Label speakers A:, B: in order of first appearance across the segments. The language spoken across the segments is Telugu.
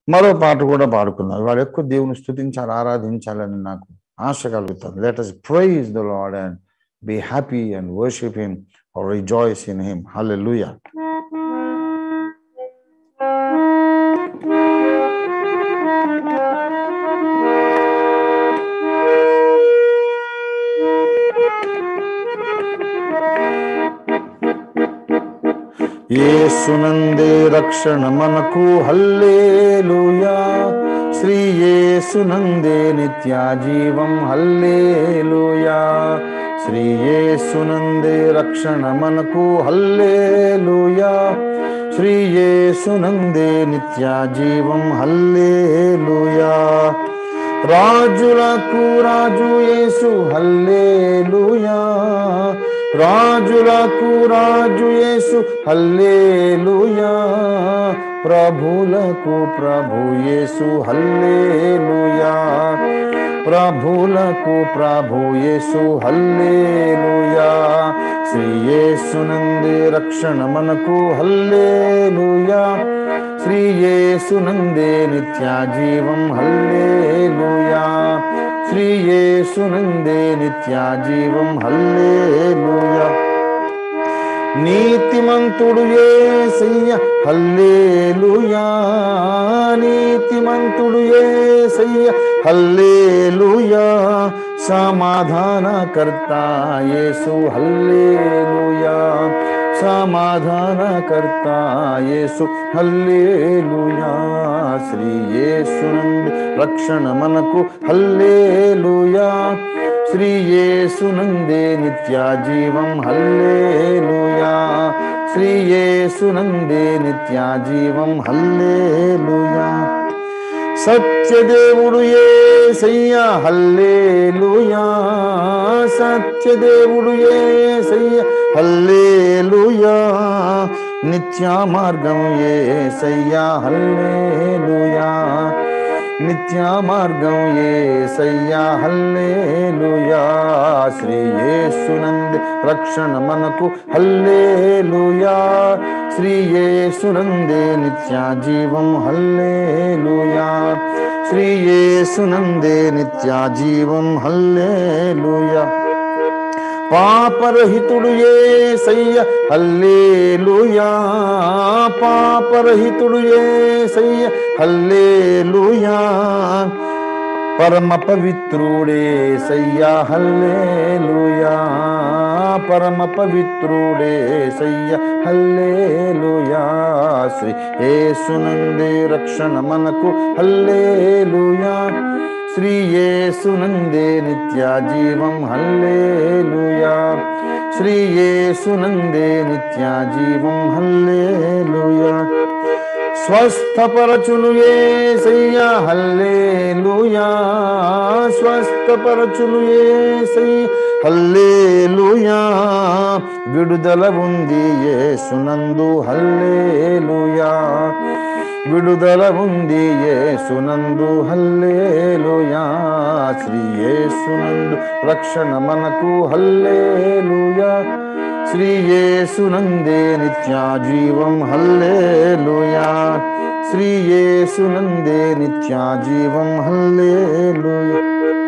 A: మరో పాట కూడా పాడుకున్నారు వాళ్ళు ఎక్కువ దేవుని స్థుతించాలి ఆరాధించాలని నాకు ఆశ కలుగుతుంది let us praise the Lord and be happy and worship him or rejoice in him hallelujah యేసునందే రక్షణ మనకు హల్లేలుయా శ్రీ యేసునందే నిత్య జీవం హల్లేలుయా శ్రీ యేసునందే రక్షణ మనకు హల్లేలుయా శ్రీ యేసునందే నిత్య జీవం హల్లేలుయా రాజులకు రాజు యేసు హల్లేలుయా రాజులకు రాజు యేసు హల్లేలుయా ప్రభులకు ప్రభు యేసు హల్లేలుయా ప్రభులకు ప్రభు యేసు హల్లేలుయా శ్రీ యేసునందే రక్షణ మనకు హల్లేలుయా శ్రీ యేసునందే నిత్య జీవం హల్లేలుయా శ్రీ యేసునందే నిత్య జీవం హల్లేలుయా నీతిమంతుడు ఏసయ్య హల్లేలుయా నీతిమంతుడు ఏసయ్య హల్లేలుయా సమాధానకర్త యేసు హల్లేలుయా సమాధానకర్త యేసు హల్లేలుయా శ్రీ యేసు నుండి రక్షణ మనకు హల్లేలుయా శ్రీ యేసునందే నిత్య జీవం హల్లేలుయా శ్రీ యేసునందే నిత్య జీవం హల్లేలుయా సత్యదేవుడు ఏసయ్య హల్లేలుయా సత్యదేవుడు ఏసయ్య హల్లేలుయా నిత్య మార్గం ఏసయ్య హల్లేలుయా నిత్య మార్గం ఏసయ్య హల్లేలుయా శ్రీ యేసునంది రక్షణ మనకు హల్లేలుయా శ్రీ యేసునందే నిత్య జీవం హల్లేలుయా శ్రీ యేసునందే నిత్య జీవం హల్లేలుయా పాపరహితుడు ఏసయ్య హల్లేలుయా పాపరహితుడు ఏసయ్య హల్లేలుయా పరమ పవిత్రుడే సయ్యా హల్లేలుయా పరమ పవిత్రుడే సయ్య హల్లేలుయా శ్రీ యేసునందే రక్షణ మనకు హల్లేలుయా శ్రీ యేసునందే నిత్య జీవం హల్లేలుయా శ్రీ యేసునందే నిత్య జీవం హల్లేలుయా స్వస్థపరచును ఏసయ్య హల్లేలుయా స్వస్థపరచును ఏసయ్య హల్లేలుయా విడుదల ఉంది యేసునందు హల్లేలుయా విడుదల ఉంది యేసునందు హల్లేలుయా శ్రీ యేసునందు రక్షణ మనకు హల్లేలుయా శ్రీ యేసునందే నిత్య జీవం హల్లేలుయా శ్రీ యేసునందే నిత్య జీవం హల్లేలుయా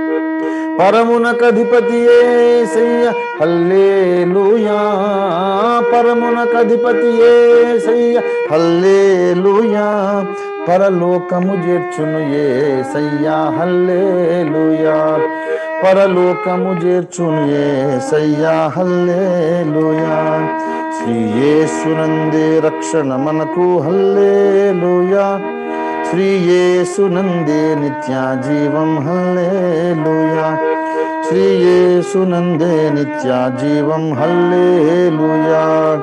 A: పరమునకధిపతి ఏసయ్య హల్లేలుయా పరమునకధిపతి ఏసయ్య హల్లేలుయా పరలోకము చేర్చును ఏసయ్య హల్లేలుయా పరలోకము చేర్చును ఏసయ్య హల్లేలుయా శ్రీ యేసునందే రక్షణ మనకు హల్లేలుయా శ్రీ యేసునందే నిత్య జీవం హల్లేలుయా శ్రీ యేసునందే నిత్య జీవం హల్లేలుయా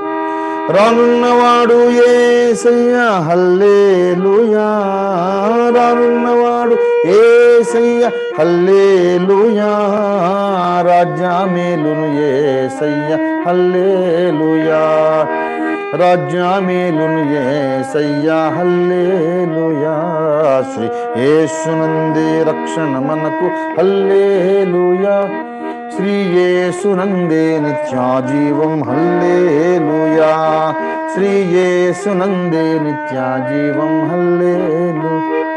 A: రానున్నవాడు ఏసయ్య హల్లేలుయా రానున్నవాడు ఏసయ్య హల్లేలుయా రాజ్యామేలును ఏసయ్య హల్లేలుయా రాజ్యామేలును ఏసయ్య హల్లేలుయా శ్రీ యేసునందే రక్షణ మనకు హల్లేలుయా శ్రీ యేసునందే నిత్యాజీవం హల్లేలుయా శ్రీ యేసునందే నిత్యాజీవం హల్లేలు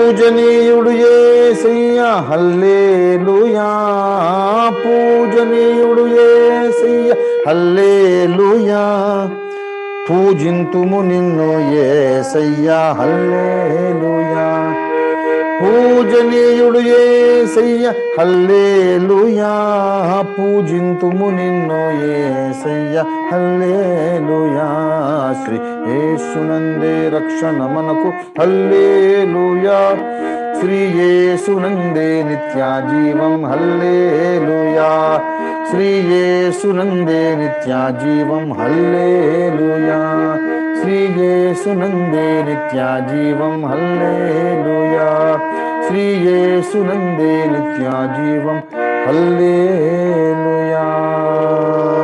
A: పూజనీయుడు ఏసయ్య హల్లేలుయా పూజనీయుడు ఏసయ్య హల్లేలుయా పూజింతుము నిన్ను ఏసయ్య హల్లేలుయా పూజనీయుడు ఏసయ్య హల్లేలుయా పూజింతుము నిన్ను ఏసయ్య హల్లేలుయా శ్రీ యేసునందే రక్షణ మనకు హల్లేలుయా శ్రీ యేసునందే నిత్య జీవం హల్లేలుయా శ్రీ యేసునందే నిత్య జీవం హల్లేలుయా శ్రీ యేసునందే నిత్య జీవం హల్లేలుయా శ్రీ యేసునందే నిత్య జీవం హల్లేలుయా